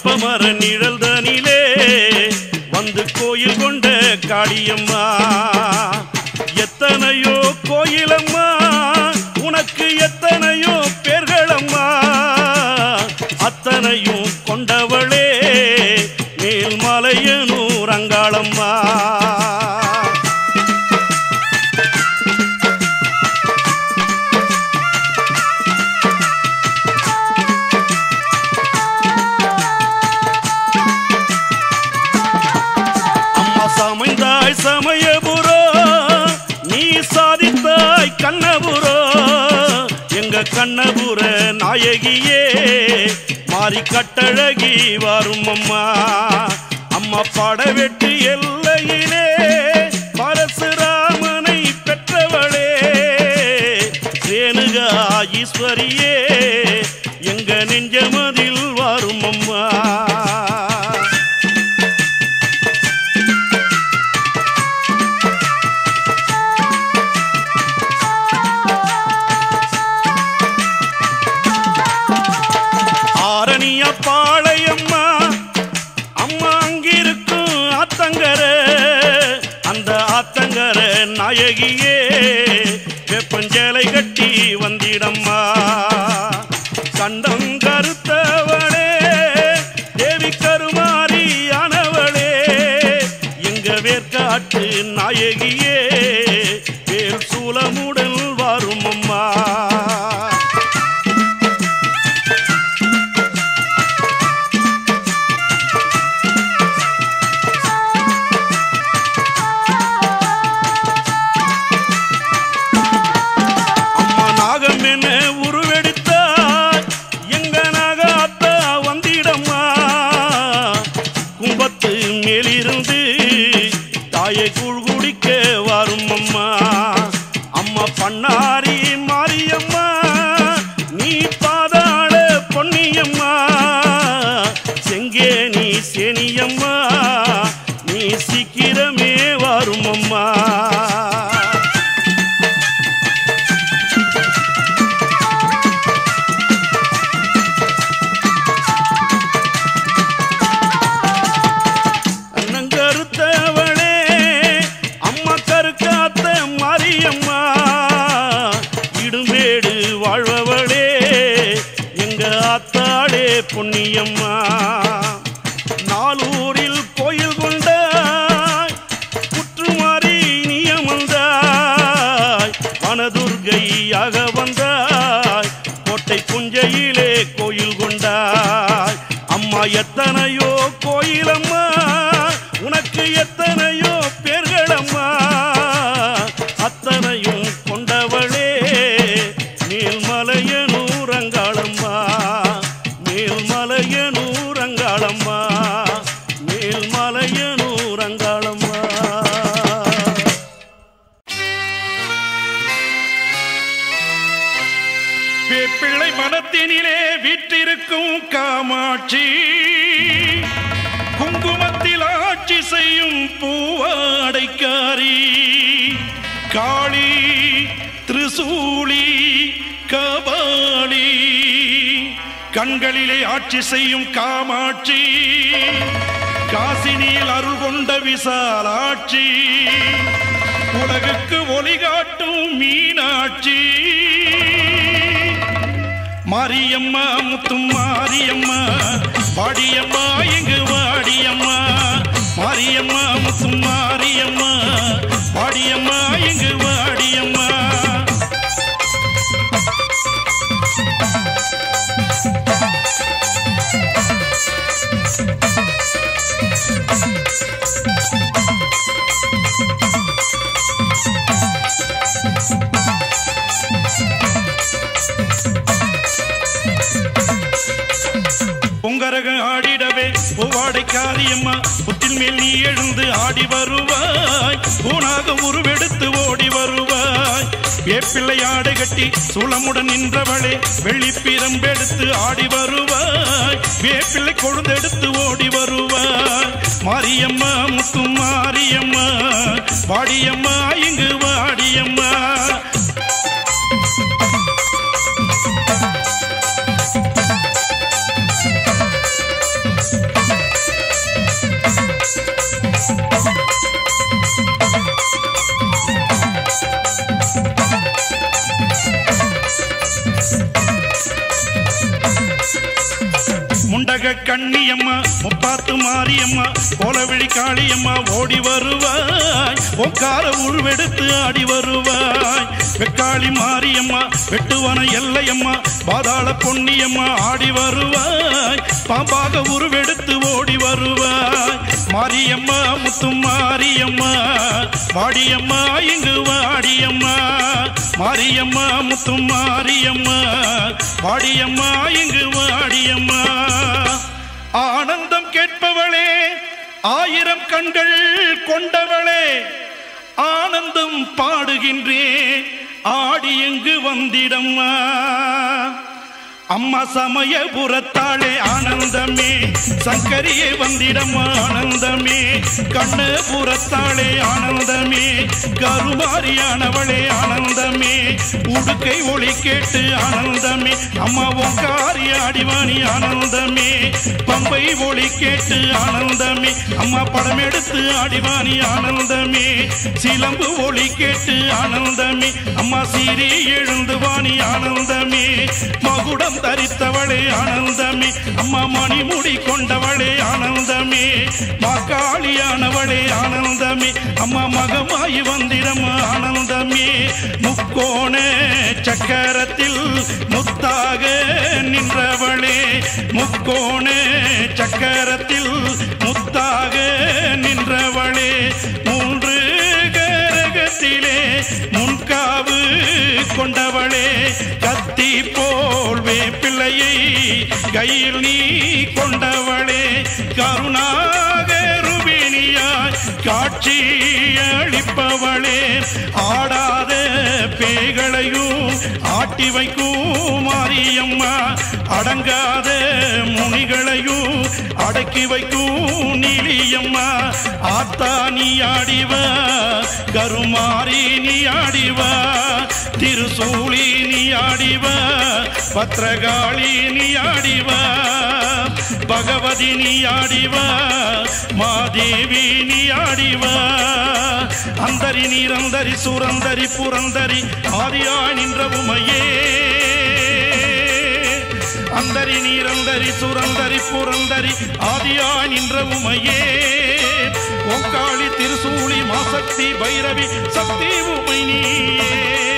வேப்பமர நிழல் தனிலே வந்து கோயில் கொண்ட காளியம்மா எத்தனையோ கோயிலம்மா உனக்கு எத்தனையோ பேர்களம்மா அத்தனையும் கொண்டவளே மேல்மலையனூர் அங்காளம்மா அம்மா சமைந்தாய் சமயபுரோ நீ சாதித்தாய் கண்ணபுரோ எங்க கண்ணபுர நாயகியே மாறி கட்டழகி வரும் அம்மா அம்மா படவெட்டு எல்லையிலே பரசுராமனை பெற்றவளே ரேணுகா ஈஸ்வரியே எங்க நெஞ்சமதில் வரும் அம்மா ஆரணிய பாளையம்மா அம்மா அங்கிருக்கும் ஆத்தங்கர அந்த ஆத்தங்கர நாயகியே வெப்பஞ்சேலை கட்டி வந்திடம்மா கண்டம் கருத்தவளே தேவி கருமாரியானவளே எங்க வேர்க்காட்டு நாயகியே வேல் சூலமுடன் வரும் அம்மா அம்மா நாகம் என்ன உருவெடுத்தாய் எங்க நாகாத்தா வந்திடம்மா கும்பத்து மேலிருந்து தாயை கூழ் குடிக்க வரும் அம்மா அம்மா பண்ணாரி மாரியம்மா நீ பாதாள பொன்னியம்மா செங்கே நீ சேனியம்மா நீ சீக்கிரமே வரும் அம்மா அண்ணங்கருத்தவளே அம்மா கருக்காத்த மாரியம்மா இடுமேடு வாழ்பவளே எங்க ஆத்தாளே பொன்னியம்மா நாலூரில் கோயில் கொண்டாய் குற்றுமாறி நியமந்தாய் வனதுர்கையாக வந்தாய் கோட்டை புஞ்சையிலே கோயில் கொண்டாய் அம்மா எத்தனையோ கோயிலம்மா உனக்கு எத்தனையோ பேர்களம்மா அத்தனையும் கொண்டவளே மேல்மலையனூரங்காளம்மா மேல்மலையனூரங்காளம்மா மேல்மலையனூரங்காளம்மா வேப்பிள்ளை மனத்தினிலே வீற்றிருக்கும் காமாட்சி குங்குமத்தில் ஆட்சி செய்யும் பூவாடைக்காரி காளி திரிசூலி கபாலி கண்களிலே ஆட்சி செய்யும் காமாட்சி காசினியில் அருள் கொண்ட விசாலாட்சி உலகுக்கு ஒளி காட்டும் மீனாட்சி மாரியம்மா முத்தும் மாரியம்மா வாடியம்மா எங்கு வாடியம்மா மாரியம்மா முத்தும் மாரியம்மா வாடியம்மா எங்கு வாடியம்மா பொங்கரக ஆடிடவே பூவாடை காரியம்மா புத்தின் மேல் நீ எழுந்து ஆடி வருவாய் பூனாக உருவெடுத்து ஓடி வருவாய் வேப்பிள்ளை ஆடை கட்டி சூளமுடன் நின்றவளே வெள்ளி பிரம்பெடுத்து ஆடி வருவாய் வேப்பிள்ளை கொழுந்தெடுத்து ஓடி வருவாய் மாரியம்மா முத்து மாரியம்மா வாடியம்மா இங்கு வாடியம்மா கனக கண்ணியம்மா முப்பாத்து மாரியம்மா கோலவிழி காளியம்மா ஓடி வருவாய் ஒக்கார உருவெடுத்து ஆடி வருவாய் வெக்காளி மாரியம்மா வெட்டுவன எல்லையம்மா பாதாள பொன்னியம்மா ஆடி வருவாய் பாம்பாக உருவெடுத்து ஓடி வருவாய் மாரியம்மா முத்து மாரியம்மா வாடியம்மா இங்கு வாடியம்மா மாரியம்மா முத்து மாரியம்மா வாடியம்மா இங்கு வாடியம்மா ஆனந்தம் கேட்பவளே ஆயிரம் கண்கள் கொண்டவளே ஆனந்தம் பாடுகின்றேன் ஆடி எங்கு வந்திடம்மா அம்மா சமயபுரத்தாளே ஆனந்தமே சங்கரியே வந்திடம் ஆனந்தமே கண்ணபுரத்தாளே ஆனந்தமே கருமாரியானவளே ஆனந்தமே உடுக்கை ஒளி கேட்டு ஆனந்தமே அம்மா உங்காரி ஆடிவாணி ஆனந்தமே பம்பை ஒளி கேட்டு ஆனந்தமே அம்மா படம் எடுத்து ஆடிவாணி ஆனந்தமே சிலம்பு ஒளி கேட்டு ஆனந்தமே அம்மா சீரி எழுந்து வாணி ஆனந்தமே மகுடம் தரித்தவளே ஆனந்தமே அம்மா மணிமுடி கொண்டவளே ஆனந்தமே மாக்காளியானவளே ஆனந்தமே அம்மா மகமாயி வந்திடம் ஆனந்தமே முக்கோண சக்கரத்தில் முத்தாக நின்றவளே முக்கோண சக்கரத்தில் முத்தாக நின்றவளே மூன்று கரகத்திலே முன்காவு கொண்டவளே கத்தி போல் வேப்பிள்ளையை கையில் நீ கொண்டவளே கருணாகருபிணியாய் காட்சி அளிப்பவளே ஆடாத பேய்களையும் ஆட்டி வைக்கும் மாரியம்மா அடங்காத முனிகளையும் அடக்கி வைக்கும் நீலியம்மா ஆத்தா நீ ஆடிவா கருமாரி நீ ஆடிவா திருசூலி நீ ஆடிவா பத்ரகாளி நீ ஆடிவா பகவதி நீ ஆடிவா மாதேவி நீ ஆடிவா அந்தரி நீரந்தரி சுரந்தரி புரந்தரி ஆதியா நின்ற உமையே அந்தரி நீரந்தரி சுரந்தரி புரந்தரி ஆதியா நின்ற உமையே ஓங்காளி திருசூலி மாசக்தி பைரவி சக்தி உமை நீயே